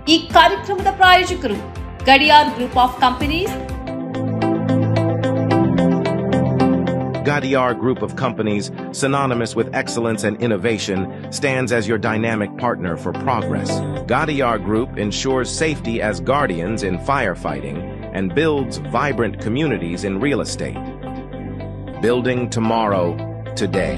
ಈ ಕಾರ್ಯಕ್ರಮದ ಪ್ರಾಯೋಜಕರು Gadiar group of companies Gadiar Group of Companies, synonymous with excellence and innovation, stands as your dynamic partner for progress. Gadiar Group ensures safety as guardians in firefighting and builds vibrant communities in real estate. Building tomorrow, today.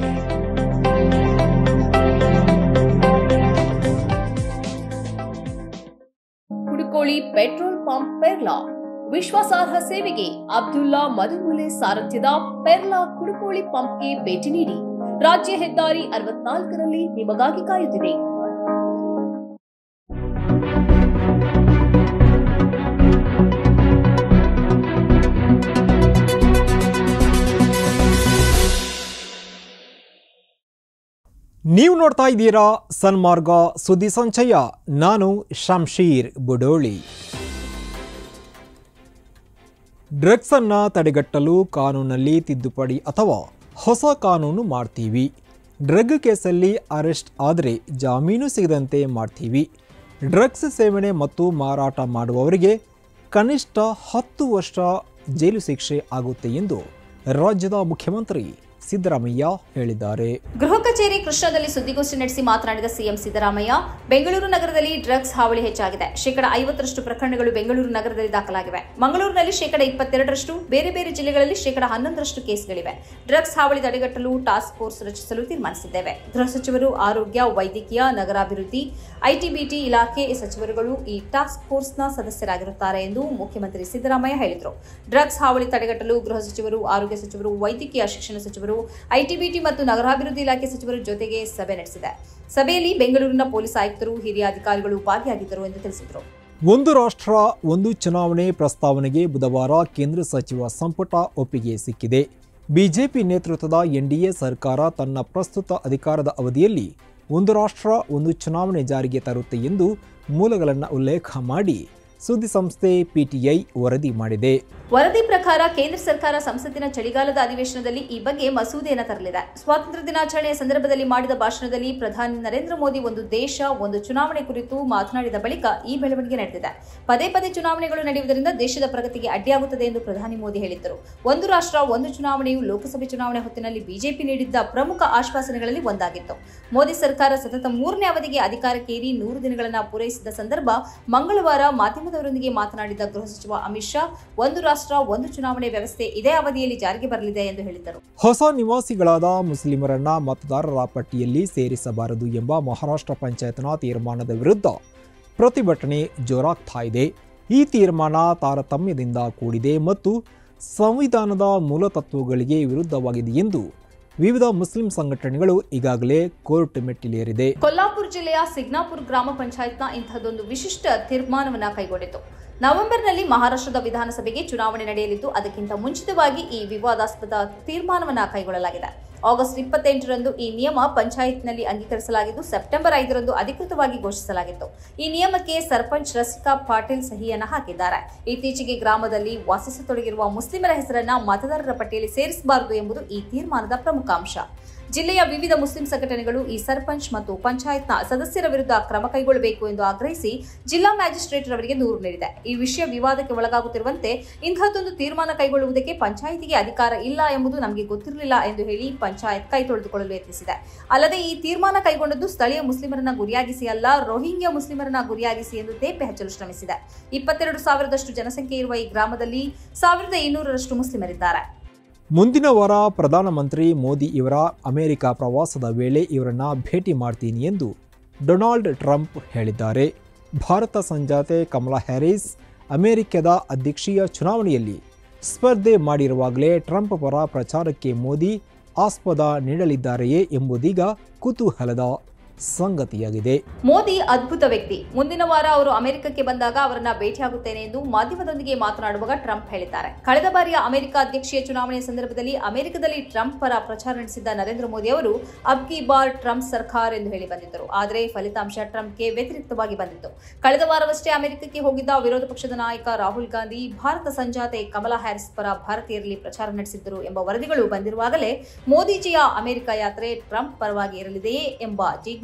Kudukoli petrol pump Perla ವಿಶ್ವಾಸಾರ್ಹ ಸೇವೆಗೆ ಅಬ್ದುಲ್ಲಾ ಮಧುಮೂಲೆ ಸಾರಥ್ಯದ ಪೆರ್ಲಾ ಕುಡುಕೋಳಿ ಪಂಪ್ಗೆ ಭೇಟಿ ನೀಡಿ ರಾಜ್ಯ ಹೆದ್ದಾರಿ ಅರವತ್ನಾಲ್ಕರಲ್ಲಿ ನಿಮಗಾಗಿ ಕಾಯುತ್ತಿದೆ ನೀವು ನೋಡ್ತಾ ಇದ್ದೀರಾ ಸನ್ಮಾರ್ಗ ಸುದ್ದಿ ಸಂಚಯ ನಾನು ಶಂಶೀರ್ ಬುಡೋಳಿ ಡ್ರಗ್ಸ್ ಅನ್ನ ತಡೆಗಟ್ಟಲು ಕಾನೂನಲ್ಲಿ ತಿದ್ದುಪಡಿ ಅಥವಾ ಹೊಸ ಕಾನೂನು ಮಾಡ್ತೀವಿ ಡ್ರಗ್ ಕೇಸಲ್ಲಿ ಅರೆಸ್ಟ್ ಆದರೆ ಜಾಮೀನು ಸಿಗದಂತೆ ಮಾಡ್ತೀವಿ ಡ್ರಗ್ಸ್ ಸೇವನೆ ಮತ್ತು ಮಾರಾಟ ಮಾಡುವವರಿಗೆ ಕನಿಷ್ಠ ಹತ್ತು ವರ್ಷ ಜೈಲು ಶಿಕ್ಷೆ ಆಗುತ್ತೆ ಎಂದು ರಾಜ್ಯದ ಮುಖ್ಯಮಂತ್ರಿ ಸಿದ್ದರಾಮಯ್ಯ ಹೇಳಿದ್ದಾರೆ ಗೃಹ ಕಚೇರಿ ಕೃಷ್ಣದಲ್ಲಿ ಸುದ್ದಿಗೋಷ್ಠಿ ನಡೆಸಿ ಮಾತನಾಡಿದ ಸಿಎಂ ಸಿದ್ದರಾಮಯ್ಯ ಬೆಂಗಳೂರು ನಗರದಲ್ಲಿ ಡ್ರಗ್ಸ್ ಹಾವಳಿ ಹೆಚ್ಚಾಗಿದೆ ಶೇಕಡ ಐವತ್ತರಷ್ಟು ಪ್ರಕರಣಗಳು ಬೆಂಗಳೂರು ನಗರದಲ್ಲಿ ದಾಖಲಾಗಿವೆ ಮಂಗಳೂರಿನಲ್ಲಿ ಶೇಕಡ ಇಪ್ಪತ್ತೆರಡರಷ್ಟು ಬೇರೆ ಬೇರೆ ಜಿಲ್ಲೆಗಳಲ್ಲಿ ಶೇಕಡ ಹನ್ನೊಂದರಷ್ಟು ಕೇಸ್ಗಳಿವೆ ಡ್ರಗ್ಸ್ ಹಾವಳಿ ತಡೆಗಟ್ಟಲು ಟಾಸ್ಕ್ ಫೋರ್ಸ್ ರಚಿಸಲು ತೀರ್ಮಾನಿಸಿದ್ದೇವೆ ಗೃಹ ಸಚಿವರು ಆರೋಗ್ಯ ವೈದ್ಯಕೀಯ ನಗರಾಭಿವೃದ್ಧಿ ಐಟಿಬಿಟಿ ಇಲಾಖೆ ಸಚಿವರುಗಳು ಈ ಟಾಸ್ಕ್ ಫೋರ್ಸ್ನ ಸದಸ್ಯರಾಗಿರುತ್ತಾರೆ ಎಂದು ಮುಖ್ಯಮಂತ್ರಿ ಸಿದ್ದರಾಮಯ್ಯ ಹೇಳಿದರು ಡ್ರಗ್ಸ್ ಹಾವಳಿ ತಡೆಗಟ್ಟಲು ಗೃಹ ಸಚಿವರು ಆರೋಗ್ಯ ಸಚಿವರು ವೈದ್ಯಕೀಯ ಶಿಕ್ಷಣ ಸಚಿವರು ಐಟಿಬಿಟಿ ಮತ್ತು ನಗರಾಭಿವೃದ್ಧಿ ಇಲಾಖೆ ಸಚಿವರ ಜೊತೆಗೆ ಸಭೆ ನಡೆಸಿದೆ ಸಭೆಯಲ್ಲಿ ಬೆಂಗಳೂರಿನ ಪೊಲೀಸ್ ಆಯುಕ್ತರು ಹಿರಿಯ ಅಧಿಕಾರಿಗಳು ಭಾಗಿಯಾಗಿದ್ದರು ಎಂದು ತಿಳಿಸಿದರು ಒಂದು ರಾಷ್ಟ್ರ ಒಂದು ಚುನಾವಣೆ ಪ್ರಸ್ತಾವನೆಗೆ ಬುಧವಾರ ಕೇಂದ್ರ ಸಚಿವ ಸಂಪುಟ ಒಪ್ಪಿಗೆ ಸಿಕ್ಕಿದೆ ಬಿಜೆಪಿ ನೇತೃತ್ವದ ಎನ್ಡಿಎ ಸರ್ಕಾರ ತನ್ನ ಪ್ರಸ್ತುತ ಅಧಿಕಾರದ ಅವಧಿಯಲ್ಲಿ ಒಂದು ರಾಷ್ಟ್ರ ಒಂದು ಚುನಾವಣೆ ಜಾರಿಗೆ ತರುತ್ತೆ ಎಂದು ಮೂಲಗಳನ್ನು ಉಲ್ಲೇಖ ಮಾಡಿ ಸುದ್ದಿ ಸಂಸ್ಥೆ ಪಿಟಿಐ ವರದಿ ಮಾಡಿದೆ ವರದಿ ಪ್ರಕಾರ ಕೇಂದ್ರ ಸರ್ಕಾರ ಸಂಸತ್ತಿನ ಚಳಿಗಾಲದ ಅಧಿವೇಶನದಲ್ಲಿ ಈ ಬಗ್ಗೆ ಮಸೂದೆಯನ್ನು ತರಲಿದೆ ಸ್ವಾತಂತ್ರ್ಯ ದಿನಾಚರಣೆಯ ಸಂದರ್ಭದಲ್ಲಿ ಮಾಡಿದ ಭಾಷಣದಲ್ಲಿ ಪ್ರಧಾನಿ ನರೇಂದ್ರ ಮೋದಿ ಒಂದು ದೇಶ ಒಂದು ಚುನಾವಣೆ ಕುರಿತು ಮಾತನಾಡಿದ ಬಳಿಕ ಈ ಬೆಳವಣಿಗೆ ನಡೆದಿದೆ ಪದೇ ಪದೇ ಚುನಾವಣೆಗಳು ನಡೆಯುವುದರಿಂದ ದೇಶದ ಪ್ರಗತಿಗೆ ಅಡ್ಡಿಯಾಗುತ್ತದೆ ಎಂದು ಪ್ರಧಾನಿ ಮೋದಿ ಹೇಳಿದ್ದರು ಒಂದು ರಾಷ್ಟ್ರ ಒಂದು ಚುನಾವಣೆಯು ಲೋಕಸಭೆ ಚುನಾವಣೆ ಹೊತ್ತಿನಲ್ಲಿ ಬಿಜೆಪಿ ನೀಡಿದ್ದ ಪ್ರಮುಖ ಆಶ್ವಾಸನೆಗಳಲ್ಲಿ ಒಂದಾಗಿತ್ತು ಮೋದಿ ಸರ್ಕಾರ ಸತತ ಮೂರನೇ ಅವಧಿಗೆ ಅಧಿಕಾರಕ್ಕೇರಿ ನೂರು ದಿನಗಳನ್ನು ಪೂರೈಸಿದ ಸಂದರ್ಭ ಮಂಗಳವಾರ ಮಾಧ್ಯಮದವರೊಂದಿಗೆ ಮಾತನಾಡಿದ ಗೃಹ ಸಚಿವ ಅಮಿತ್ ಶಾ ಒಂದು ರಾಷ್ಟ್ರ ಒಂದು ಚುನಾವಣೆ ವ್ಯವಸ್ಥೆ ಇದೇ ಅವಧಿಯಲ್ಲಿ ಜಾರಿಗೆ ಬರಲಿದೆ ಎಂದು ಹೇಳಿದರು ಹೊಸ ನಿವಾಸಿಗಳಾದ ಮುಸ್ಲಿಮರನ್ನ ಮತದಾರರ ಪಟ್ಟಿಯಲ್ಲಿ ಸೇರಿಸಬಾರದು ಎಂಬ ಮಹಾರಾಷ್ಟ್ರ ಪಂಚಾಯತ್ನ ತೀರ್ಮಾನದ ವಿರುದ್ಧ ಪ್ರತಿಭಟನೆ ಜೋರಾಗ್ತಾ ಇದೆ ಈ ತೀರ್ಮಾನ ತಾರತಮ್ಯದಿಂದ ಕೂಡಿದೆ ಮತ್ತು ಸಂವಿಧಾನದ ಮೂಲತತ್ವಗಳಿಗೆ ವಿರುದ್ಧವಾಗಿದೆ ಎಂದು ವಿವಿಧ ಮುಸ್ಲಿಂ ಸಂಘಟನೆಗಳು ಈಗಾಗಲೇ ಕೋರ್ಟ್ ಮೆಟ್ಟಿಲೇರಿದೆ ಕೊಲ್ಲಾಪುರ ಜಿಲ್ಲೆಯ ಸಿಗ್ನಾಪುರ ಗ್ರಾಮ ಪಂಚಾಯತ್ನ ಇಂತಹದೊಂದು ವಿಶಿಷ್ಟ ತೀರ್ಮಾನವನ್ನ ಕೈಗೊಂಡಿತು ನವೆಂಬರ್ನಲ್ಲಿ ಮಹಾರಾಷ್ಟ್ರದ ವಿಧಾನಸಭೆಗೆ ಚುನಾವಣೆ ನಡೆಯಲಿದ್ದು ಅದಕ್ಕಿಂತ ಮುಂಚಿತವಾಗಿ ಈ ವಿವಾದಾಸ್ಪದ ತೀರ್ಮಾನವನ್ನ ಕೈಗೊಳ್ಳಲಾಗಿದೆ ಆಗಸ್ಟ್ ಇಪ್ಪತ್ತೆಂಟರಂದು ಈ ನಿಯಮ ಪಂಚಾಯತ್ನಲ್ಲಿ ಅಂಗೀಕರಿಸಲಾಗಿದ್ದು ಸೆಪ್ಟೆಂಬರ್ ಐದರಂದು ಅಧಿಕೃತವಾಗಿ ಘೋಷಿಸಲಾಗಿತ್ತು ಈ ನಿಯಮಕ್ಕೆ ಸರ್ಪಂಚ್ ರಸಿಕಾ ಪಾಟೀಲ್ ಸಹಿಯನ್ನ ಹಾಕಿದ್ದಾರೆ ಇತ್ತೀಚೆಗೆ ಗ್ರಾಮದಲ್ಲಿ ವಾಸಿಸತೊಡಗಿರುವ ಮುಸ್ಲಿಮರ ಹೆಸರನ್ನ ಮತದಾರರ ಪಟ್ಟಿಯಲ್ಲಿ ಸೇರಿಸಬಾರದು ಎಂಬುದು ಈ ತೀರ್ಮಾನದ ಪ್ರಮುಖ ಅಂಶ ಜಿಲ್ಲೆಯ ವಿವಿಧ ಮುಸ್ಲಿಂ ಸಂಘಟನೆಗಳು ಈ ಸರ್ಪಂಚ್ ಮತ್ತು ಪಂಚಾಯತ್ನ ಸದಸ್ಯರ ವಿರುದ್ಧ ಕ್ರಮ ಕೈಗೊಳ್ಳಬೇಕು ಎಂದು ಆಗ್ರಹಿಸಿ ಜಿಲ್ಲಾ ಮ್ಯಾಜಿಸ್ಟ್ರೇಟ್ ರವರಿಗೆ ದೂರು ನೀಡಿದೆ ಈ ವಿಷಯ ವಿವಾದಕ್ಕೆ ಒಳಗಾಗುತ್ತಿರುವಂತೆ ಇಂತಹದ್ದೊಂದು ತೀರ್ಮಾನ ಕೈಗೊಳ್ಳುವುದಕ್ಕೆ ಪಂಚಾಯಿತಿಗೆ ಅಧಿಕಾರ ಇಲ್ಲ ಎಂಬುದು ನಮಗೆ ಗೊತ್ತಿರಲಿಲ್ಲ ಎಂದು ಹೇಳಿ ಪಂಚಾಯತ್ ಕೈ ತೊಳೆದುಕೊಳ್ಳಲು ಯತ್ನಿಸಿದೆ ಅಲ್ಲದೆ ಈ ತೀರ್ಮಾನ ಕೈಗೊಂಡದ್ದು ಸ್ಥಳೀಯ ಮುಸ್ಲಿಮರನ್ನ ಗುರಿಯಾಗಿಸಿ ಅಲ್ಲ ರೋಹಿಂಗ್ಯಾ ಮುಸ್ಲಿಮರನ್ನ ಗುರಿಯಾಗಿಸಿ ಎಂದು ತೇಪೆ ಹಚ್ಚಲು ಶ್ರಮಿಸಿದೆ ಇಪ್ಪತ್ತೆರಡು ಸಾವಿರದಷ್ಟು ಜನಸಂಖ್ಯೆ ಇರುವ ಈ ಗ್ರಾಮದಲ್ಲಿ ಸಾವಿರದ ಇನ್ನೂರರಷ್ಟು ಮುಸ್ಲಿಮರಿದ್ದಾರೆ ಮುಂದಿನ ವಾರ ಪ್ರಧಾನಮಂತ್ರಿ ಮೋದಿ ಇವರ ಅಮೆರಿಕ ಪ್ರವಾಸದ ವೇಳೆ ಇವರನ್ನ ಭೇಟಿ ಮಾಡ್ತೀನಿ ಎಂದು ಡೊನಾಲ್ಡ್ ಟ್ರಂಪ್ ಹೇಳಿದ್ದಾರೆ ಭಾರತ ಸಂಜಾತೆ ಕಮಲಾ ಹ್ಯಾರಿಸ್ ಅಮೆರಿಕದ ಅಧ್ಯಕ್ಷೀಯ ಚುನಾವಣೆಯಲ್ಲಿ ಸ್ಪರ್ಧೆ ಮಾಡಿರುವಾಗಲೇ ಟ್ರಂಪ್ ಪರ ಪ್ರಚಾರಕ್ಕೆ ಮೋದಿ ಆಸ್ಪದ ನೀಡಲಿದ್ದಾರೆಯೇ ಎಂಬುದೀಗ ಕುತೂಹಲದ ಸಂಗತಿಯಾಗಿದೆ ಮೋದಿ ಅದ್ಭುತ ವ್ಯಕ್ತಿ ಮುಂದಿನ ವಾರ ಅವರು ಅಮೆರಿಕಕ್ಕೆ ಬಂದಾಗ ಅವರನ್ನ ಭೇಟಿಯಾಗುತ್ತೇನೆ ಎಂದು ಮಾಧ್ಯಮದೊಂದಿಗೆ ಮಾತನಾಡುವಾಗ ಟ್ರಂಪ್ ಹೇಳಿದ್ದಾರೆ ಕಳೆದ ಬಾರಿಯ ಅಮೆರಿಕ ಅಧ್ಯಕ್ಷೀಯ ಚುನಾವಣೆಯ ಸಂದರ್ಭದಲ್ಲಿ ಅಮೆರಿಕದಲ್ಲಿ ಟ್ರಂಪ್ ಪರ ಪ್ರಚಾರ ನಡೆಸಿದ್ದ ನರೇಂದ್ರ ಮೋದಿ ಅವರು ಅಬ್ ಕಿ ಬಾರ್ ಟ್ರಂಪ್ ಸರ್ಕಾರ್ ಎಂದು ಹೇಳಿ ಬಂದಿದ್ದರು ಆದರೆ ಫಲಿತಾಂಶ ಟ್ರಂಪ್ಗೆ ವ್ಯತಿರಿಕ್ತವಾಗಿ ಬಂದಿತ್ತು ಕಳೆದ ವಾರವಷ್ಟೇ ಅಮೆರಿಕಕ್ಕೆ ಹೋಗಿದ್ದ ವಿರೋಧ ಪಕ್ಷದ ನಾಯಕ ರಾಹುಲ್ ಗಾಂಧಿ ಭಾರತ ಸಂಜಾತೆ ಕಮಲಾ ಹ್ಯಾರಿಸ್ ಪರ ಭಾರತೀಯರಲ್ಲಿ ಪ್ರಚಾರ ನಡೆಸಿದ್ದರು ಎಂಬ ವರದಿಗಳು ಬಂದಿರುವಾಗಲೇ ಮೋದಿಜಿಯ ಅಮೆರಿಕ ಯಾತ್ರೆ ಟ್ರಂಪ್ ಪರವಾಗಿ ಇರಲಿದೆಯೇ ಎಂಬ ಜಿಜ್ಞಾಸೆ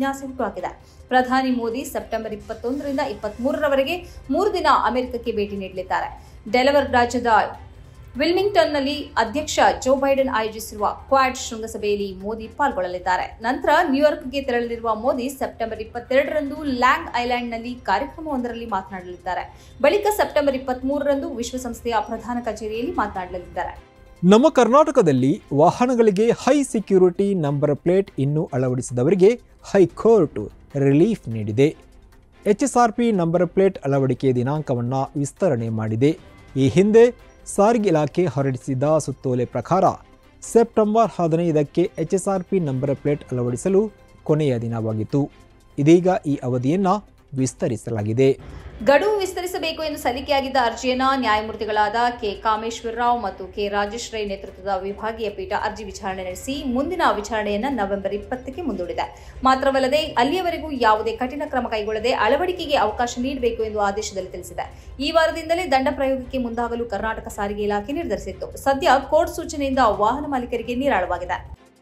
ಜಿಜ್ಞಾಸೆ ಹುಟ್ಟುಹಾಕಿದೆ ಪ್ರಧಾನಿ ಮೋದಿ ಸೆಪ್ಟೆಂಬರ್ ಇಪ್ಪತ್ತೊಂದರಿಂದ ಇಪ್ಪತ್ಮೂರರವರೆಗೆ ಮೂರು ದಿನ ಅಮೆರಿಕಕ್ಕೆ ಭೇಟಿ ನೀಡಲಿದ್ದಾರೆ ಡೆಲವರ್ ರಾಜ್ಯದ ವಿಲ್ಮಿಂಗ್ಟನ್ನಲ್ಲಿ ಅಧ್ಯಕ್ಷ ಜೋ ಬೈಡೆನ್ ಆಯೋಜಿಸಿರುವ ಕ್ವಾಡ್ ಶೃಂಗಸಭೆಯಲ್ಲಿ ಮೋದಿ ಪಾಲ್ಗೊಳ್ಳಲಿದ್ದಾರೆ ನಂತರ ನ್ಯೂಯಾರ್ಕ್ಗೆ ತೆರಳಲಿರುವ ಮೋದಿ ಸೆಪ್ಟೆಂಬರ್ ಇಪ್ಪತ್ತೆರಡರಂದು ಲ್ಯಾಂಗ್ ಐಲ್ಯಾಂಡ್ನಲ್ಲಿ ಕಾರ್ಯಕ್ರಮವೊಂದರಲ್ಲಿ ಮಾತನಾಡಲಿದ್ದಾರೆ ಬಳಿಕ ಸೆಪ್ಟೆಂಬರ್ ಇಪ್ಪತ್ಮೂರರಂದು ವಿಶ್ವಸಂಸ್ಥೆಯ ಪ್ರಧಾನ ಕಚೇರಿಯಲ್ಲಿ ಮಾತನಾಡಲಿದ್ದಾರೆ ನಮ್ಮ ಕರ್ನಾಟಕದಲ್ಲಿ ವಾಹನಗಳಿಗೆ ಹೈ ಸೆಕ್ಯೂರಿಟಿ ನಂಬರ್ ಪ್ಲೇಟ್ ಇನ್ನೂ ಅಳವಡಿಸಿದವರಿಗೆ ಹೈಕೋರ್ಟ್ ರಿಲೀಫ್ ನೀಡಿದೆ ಎಚ್ಎಸ್ಆರ್ಪಿ ನಂಬರ್ ಪ್ಲೇಟ್ ಅಳವಡಿಕೆ ದಿನಾಂಕವನ್ನು ವಿಸ್ತರಣೆ ಮಾಡಿದೆ ಈ ಹಿಂದೆ ಸಾರಿಗೆ ಇಲಾಖೆ ಹೊರಡಿಸಿದ ಸುತ್ತೋಲೆ ಪ್ರಕಾರ ಸೆಪ್ಟೆಂಬರ್ ಹದಿನೈದಕ್ಕೆ ಎಚ್ಎಸ್ಆರ್ಪಿ ನಂಬರ್ ಪ್ಲೇಟ್ ಅಳವಡಿಸಲು ಕೊನೆಯ ದಿನವಾಗಿತ್ತು ಇದೀಗ ಈ ಅವಧಿಯನ್ನು ವಿಸ್ತರಿಸಲಾಗಿದೆ ಗಡುವು ವಿಸ್ತರಿಸಬೇಕು ಎಂದು ಸಲ್ಲಿಕೆಯಾಗಿದ್ದ ಅರ್ಜಿಯನ್ನ ನ್ಯಾಯಮೂರ್ತಿಗಳಾದ ಕೆ ಕಾಮೇಶ್ವರ ರಾವ್ ಮತ್ತು ಕೆ ರಾಜೇಶ್ ರೈ ನೇತೃತ್ವದ ವಿಭಾಗೀಯ ಪೀಠ ಅರ್ಜಿ ವಿಚಾರಣೆ ನಡೆಸಿ ಮುಂದಿನ ವಿಚಾರಣೆಯನ್ನ ನವೆಂಬರ್ ಇಪ್ಪತ್ತಕ್ಕೆ ಮುಂದೂಡಿದೆ ಮಾತ್ರವಲ್ಲದೆ ಅಲ್ಲಿಯವರೆಗೂ ಯಾವುದೇ ಕಠಿಣ ಕ್ರಮ ಕೈಗೊಳ್ಳದೆ ಅಳವಡಿಕೆಗೆ ಅವಕಾಶ ನೀಡಬೇಕು ಎಂದು ಆದೇಶದಲ್ಲಿ ತಿಳಿಸಿದೆ ಈ ವಾರದಿಂದಲೇ ದಂಡ ಪ್ರಯೋಗಕ್ಕೆ ಮುಂದಾಗಲು ಕರ್ನಾಟಕ ಸಾರಿಗೆ ಇಲಾಖೆ ನಿರ್ಧರಿಸಿತ್ತು ಸದ್ಯ ಕೋರ್ಟ್ ಸೂಚನೆಯಿಂದ ವಾಹನ ಮಾಲೀಕರಿಗೆ ನೀರಾಳವಾಗಿದೆ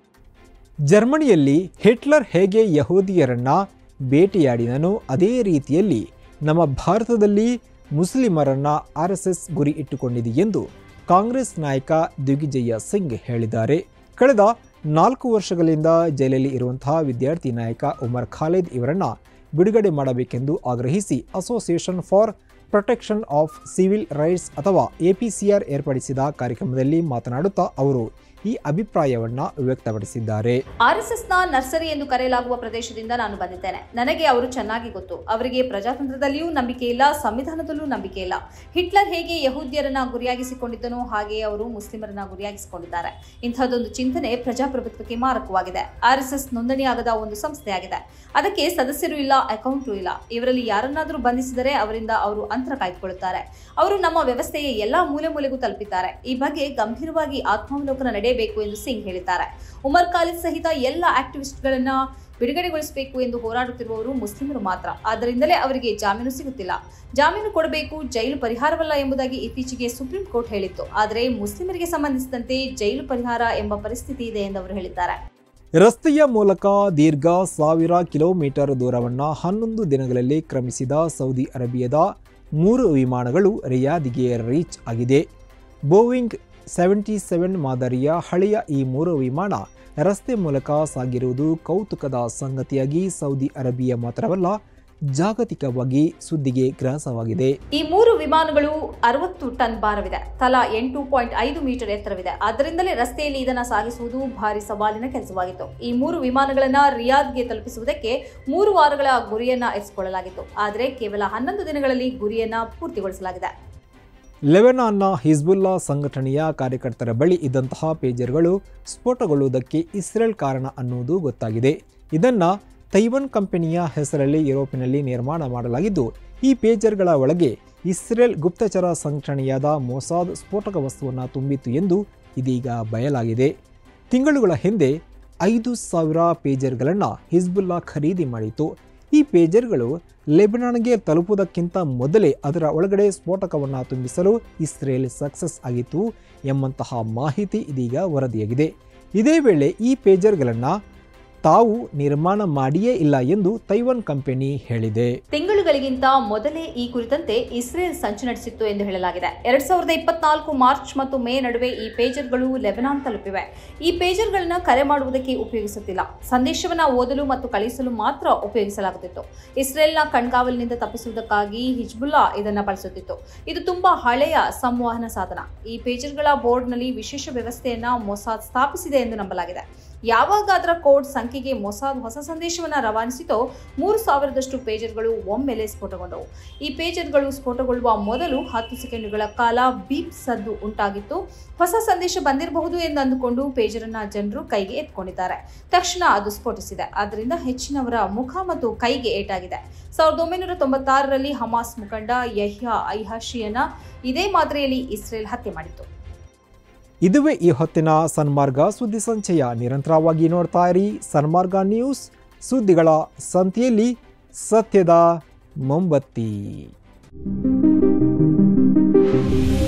ಜರ್ಮನಿಯಲ್ಲಿ ಹಿಟ್ಲರ್ ಹೇಗೆ ಯಹೂದಿಯರನ್ನ ಭೇಟಿಯಾಡಿದನೋ ಅದೇ ರೀತಿಯಲ್ಲಿ ನಮ್ಮ ಭಾರತದಲ್ಲಿ ಮುಸ್ಲಿಮರನ್ನ ಆರ್ ಎಸ್ ಎಸ್ ಗುರಿ ಇಟ್ಟುಕೊಂಡಿದೆ ಎಂದು ಕಾಂಗ್ರೆಸ್ ನಾಯಕ ದಿಗ್ವಿಜಯ ಸಿಂಗ್ ಹೇಳಿದ್ದಾರೆ ಕಳೆದ ನಾಲ್ಕು ವರ್ಷಗಳಿಂದ ಜೈಲಲ್ಲಿ ಇರುವಂತಹ ವಿದ್ಯಾರ್ಥಿ ನಾಯಕ ಉಮರ್ ಖಾಲಿದ್ ಇವರನ್ನ ಬಿಡುಗಡೆ ಮಾಡಬೇಕೆಂದು ಆಗ್ರಹಿಸಿ association for protection of civil rights ಅಥವಾ ಎಪಿಸಿಆರ್ ಏರ್ಪಡಿಸಿದ ಕಾರ್ಯಕ್ರಮದಲ್ಲಿ ಮಾತನಾಡುತ್ತಾ ಅವರು ಈ ಅಭಿಪ್ರಾಯವನ್ನು ವ್ಯಕ್ತಪಡಿಸಿದ್ದಾರೆ ಆರ್ಎಸ್ಎಸ್ನ ನರ್ಸರಿ ಎಂದು ಕರೆಯಲಾಗುವ ಪ್ರದೇಶದಿಂದ ನಾನು ಬಂದಿದ್ದೇನೆ ನನಗೆ ಅವರು ಚೆನ್ನಾಗಿ ಗೊತ್ತು ಅವರಿಗೆ ಪ್ರಜಾತಂತ್ರದಲ್ಲಿಯೂ ನಂಬಿಕೆ ಇಲ್ಲ ಸಂವಿಧಾನದಲ್ಲೂ ನಂಬಿಕೆ ಇಲ್ಲ ಹಿಟ್ಲರ್ ಹೇಗೆ ಯಹೂದ್ಯರನ್ನ ಗುರಿಯಾಗಿಸಿಕೊಂಡಿದ್ದನೋ ಹಾಗೆ ಅವರು ಮುಸ್ಲಿಮರನ್ನ ಗುರಿಯಾಗಿಸಿಕೊಂಡಿದ್ದಾರೆ ಇಂತಹದೊಂದು ಚಿಂತನೆ ಪ್ರಜಾಪ್ರಭುತ್ವಕ್ಕೆ ಮಾರಕವಾಗಿದೆ ಆರ್ಎಸ್ಎಸ್ ನೋಂದಣಿಯಾಗದ ಒಂದು ಸಂಸ್ಥೆಯಾಗಿದೆ ಅದಕ್ಕೆ ಸದಸ್ಯರು ಇಲ್ಲ ಅಕೌಂಟು ಇಲ್ಲ ಇವರಲ್ಲಿ ಯಾರನ್ನಾದರೂ ಬಂಧಿಸಿದರೆ ಅವರಿಂದ ಅವರು ಅಂತರ ಕಾಯ್ದುಕೊಳ್ಳುತ್ತಾರೆ ಅವರು ನಮ್ಮ ವ್ಯವಸ್ಥೆಯ ಎಲ್ಲಾ ಮೂಲೆ ಮೂಲೆಗೂ ತಲುಪಿದ್ದಾರೆ ಈ ಬಗ್ಗೆ ಗಂಭೀರವಾಗಿ ಆತ್ಮಾವಲೋಕನ ನಡೆಯಬೇಕು ಎಂದು ಸಿಂಗ್ ಹೇಳಿದ್ದಾರೆ ಉಮರ್ ಖಾಲಿದ್ ಸಹಿತ ಎಲ್ಲ ಆಕ್ಟಿವಿಸ್ಟ್ಗಳನ್ನ ಬಿಡುಗಡೆಗೊಳಿಸಬೇಕು ಎಂದು ಹೋರಾಡುತ್ತಿರುವವರು ಮುಸ್ಲಿಮರು ಮಾತ್ರ ಆದ್ದರಿಂದಲೇ ಅವರಿಗೆ ಜಾಮೀನು ಸಿಗುತ್ತಿಲ್ಲ ಜಾಮೀನು ಕೊಡಬೇಕು ಜೈಲು ಪರಿಹಾರವಲ್ಲ ಎಂಬುದಾಗಿ ಇತ್ತೀಚೆಗೆ ಸುಪ್ರೀಂ ಕೋರ್ಟ್ ಹೇಳಿತ್ತು ಆದರೆ ಮುಸ್ಲಿಮರಿಗೆ ಸಂಬಂಧಿಸಿದಂತೆ ಜೈಲು ಪರಿಹಾರ ಎಂಬ ಪರಿಸ್ಥಿತಿ ಇದೆ ಎಂದು ಅವರು ಹೇಳಿದ್ದಾರೆ ರಸ್ತೆಯ ಮೂಲಕ ದೀರ್ಘ ಸಾವಿರ ಕಿಲೋಮೀಟರ್ ದೂರವನ್ನು ಹನ್ನೊಂದು ದಿನಗಳಲ್ಲಿ ಕ್ರಮಿಸಿದ ಸೌದಿ ಅರೇಬಿಯಾದ ಮೂರು ವಿಮಾನಗಳು ರಿಯಾದಿಗೆ ರೀಚ್ ಆಗಿದೆ ಬೋಯಿಂಗ್ ಸೆವೆಂಟಿ ಸೆವೆನ್ ಮಾದರಿಯ ಹಳೆಯ ಈ ಮೂರು ವಿಮಾನ ರಸ್ತೆ ಮೂಲಕ ಸಾಗಿರುವುದು ಕೌತುಕದ ಸಂಗತಿಯಾಗಿ ಸೌದಿ ಅರೇಬಿಯಾ ಮಾತ್ರವಲ್ಲ ಜಾಗತಿಕವಾಗಿ ಸುದ್ದಿಗೆ ಗ್ರಾಸವಾಗಿದೆ ಈ ಮೂರು ವಿಮಾನಗಳು ಅರವತ್ತು ಟನ್ ಭಾರವಿದೆ ತಲಾ ಎಂಟು ಪಾಯಿಂಟ್ ಐದು ಮೀಟರ್ ಎತ್ತರವಿದೆ ಆದ್ದರಿಂದಲೇ ರಸ್ತೆಯಲ್ಲಿ ಇದನ್ನು ಸಾಗಿಸುವುದು ಭಾರಿ ಸವಾಲಿನ ಕೆಲಸವಾಗಿತ್ತು ಈ ಮೂರು ವಿಮಾನಗಳನ್ನ ರಿಯಾದ್ಗೆ ತಲುಪಿಸುವುದಕ್ಕೆ ಮೂರು ವಾರಗಳ ಗುರಿಯನ್ನ ಇರಿಸಿಕೊಳ್ಳಲಾಗಿತ್ತು ಆದರೆ ಕೇವಲ ಹನ್ನೊಂದು ದಿನಗಳಲ್ಲಿ ಗುರಿಯನ್ನ ಪೂರ್ತಿಗೊಳಿಸಲಾಗಿದೆ ಲೆಬನಾನ್ನ ಹಿಜ್ಬುಲ್ಲಾ ಸಂಘಟನೆಯ ಕಾರ್ಯಕರ್ತರ ಬಳಿ ಇದ್ದಂತಹ ಪೇಜರ್ಗಳು ಸ್ಫೋಟಗೊಳ್ಳುವುದಕ್ಕೆ ಇಸ್ರೇಲ್ ಕಾರಣ ಅನ್ನುವುದು ಗೊತ್ತಾಗಿದೆ ಇದನ್ನು ತೈವನ್ ಕಂಪನಿಯ ಹೆಸರಲ್ಲಿ ಯುರೋಪಿನಲ್ಲಿ ನಿರ್ಮಾಣ ಮಾಡಲಾಗಿದ್ದು ಈ ಪೇಜರ್ಗಳ ಒಳಗೆ ಇಸ್ರೇಲ್ ಗುಪ್ತಚರ ಸಂಘಟನೆಯಾದ ಮೊಸಾದ್ ಸ್ಫೋಟಕ ವಸ್ತುವನ್ನು ತುಂಬಿತ್ತು ಎಂದು ಇದೀಗ ಬಯಲಾಗಿದೆ ತಿಂಗಳುಗಳ ಹಿಂದೆ ಐದು ಸಾವಿರ ಪೇಜರ್ಗಳನ್ನು ಹಿಜ್ಬುಲ್ಲಾ ಖರೀದಿ ಮಾಡಿತು ಈ ಪೇಜರ್ಗಳು ಲೆಬನಾನ್ಗೆ ತಲುಪುವುದಕ್ಕಿಂತ ಮೊದಲೇ ಅದರ ಒಳಗಡೆ ಸ್ಫೋಟಕವನ್ನು ತುಂಬಿಸಲು ಇಸ್ರೇಲ್ ಸಕ್ಸಸ್ ಆಗಿತ್ತು ಎಂಬಂತಹ ಮಾಹಿತಿ ಇದೀಗ ವರದಿಯಾಗಿದೆ ಇದೇ ವೇಳೆ ಈ ಪೇಜರ್ಗಳನ್ನು ತಾವು ನಿರ್ಮಾಣ ಮಾಡಿಯೇ ಇಲ್ಲ ಎಂದು ತೈವಾನ್ ಕಂಪನಿ ಹೇಳಿದೆ ತಿಂಗಳುಗಳಿಗಿಂತ ಮೊದಲೇ ಈ ಕುರಿತಂತೆ ಇಸ್ರೇಲ್ ಸಂಚು ನಡೆಸಿತ್ತು ಎಂದು ಹೇಳಲಾಗಿದೆ ಎರಡ್ ಸಾವಿರದ ಇಪ್ಪತ್ನಾಲ್ಕು ಮಾರ್ಚ್ ಮತ್ತು ಮೇ ನಡುವೆ ಈ ಪೇಜರ್ಗಳು ಲೆಬನಾನ್ ತಲುಪಿವೆ ಈ ಪೇಜರ್ಗಳನ್ನ ಕರೆ ಮಾಡುವುದಕ್ಕೆ ಉಪಯೋಗಿಸುತ್ತಿಲ್ಲ ಸಂದೇಶವನ್ನ ಓದಲು ಮತ್ತು ಕಳುಹಿಸಲು ಮಾತ್ರ ಉಪಯೋಗಿಸಲಾಗುತ್ತಿತ್ತು ಇಸ್ರೇಲ್ನ ಕಣ್ಗಾವಲಿನಿಂದ ತಪ್ಪಿಸುವುದಕ್ಕಾಗಿ ಹಿಜ್ಬುಲ್ಲಾ ಇದನ್ನ ಬಳಸುತ್ತಿತ್ತು ಇದು ತುಂಬಾ ಹಳೆಯ ಸಂವಹನ ಸಾಧನ ಈ ಪೇಜರ್ಗಳ ಬೋರ್ಡ್ನಲ್ಲಿ ವಿಶೇಷ ವ್ಯವಸ್ಥೆಯನ್ನ ಮೊಸಾದ್ ಸ್ಥಾಪಿಸಿದೆ ಎಂದು ನಂಬಲಾಗಿದೆ ಯಾವಾಗ ಅದರ ಕೋಡ್ ಸಂಖ್ಯೆಗೆ ಮೊಸಾದ್ ಹೊಸ ಸಂದೇಶವನ್ನು ರವಾನಿಸಿತೋ ಮೂರು ಸಾವಿರದಷ್ಟು ಪೇಜರ್ಗಳು ಒಮ್ಮೆಲೆ ಸ್ಫೋಟಗೊಂಡವು ಈ ಪೇಜರ್ಗಳು ಸ್ಫೋಟಗೊಳ್ಳುವ ಮೊದಲು ಹತ್ತು ಸೆಕೆಂಡುಗಳ ಕಾಲ ಬೀಪ್ ಸದ್ದು ಉಂಟಾಗಿತ್ತು ಹೊಸ ಸಂದೇಶ ಬಂದಿರಬಹುದು ಎಂದು ಅಂದುಕೊಂಡು ಪೇಜರನ್ನ ಜನರು ಕೈಗೆ ಎತ್ಕೊಂಡಿದ್ದಾರೆ ತಕ್ಷಣ ಅದು ಸ್ಫೋಟಿಸಿದೆ ಆದ್ದರಿಂದ ಹೆಚ್ಚಿನವರ ಮುಖ ಮತ್ತು ಕೈಗೆ ಏಟಾಗಿದೆ ಸಾವಿರದ ಒಂಬೈನೂರ ತೊಂಬತ್ತಾರರಲ್ಲಿ ಹಮಾಸ್ ಮುಖಂಡ ಯಹ್ಯಾ ಐಹಾಶಿಯನ್ನ ಇದೇ ಮಾದರಿಯಲ್ಲಿ ಇಸ್ರೇಲ್ ಹತ್ಯೆ ಮಾಡಿತ್ತು ಇದುವೇ ಈ ಹೊತ್ತಿನ ಸನ್ಮಾರ್ಗ ಸುದ್ದಿ ಸಂಚಯ ನಿರಂತರವಾಗಿ ನೋಡ್ತಾ ಇರಿ ಸನ್ಮಾರ್ಗ ನ್ಯೂಸ್ ಸುದ್ದಿಗಳ ಸಂತೆಯಲ್ಲಿ ಸತ್ಯದ ಮೊಂಬತ್ತಿ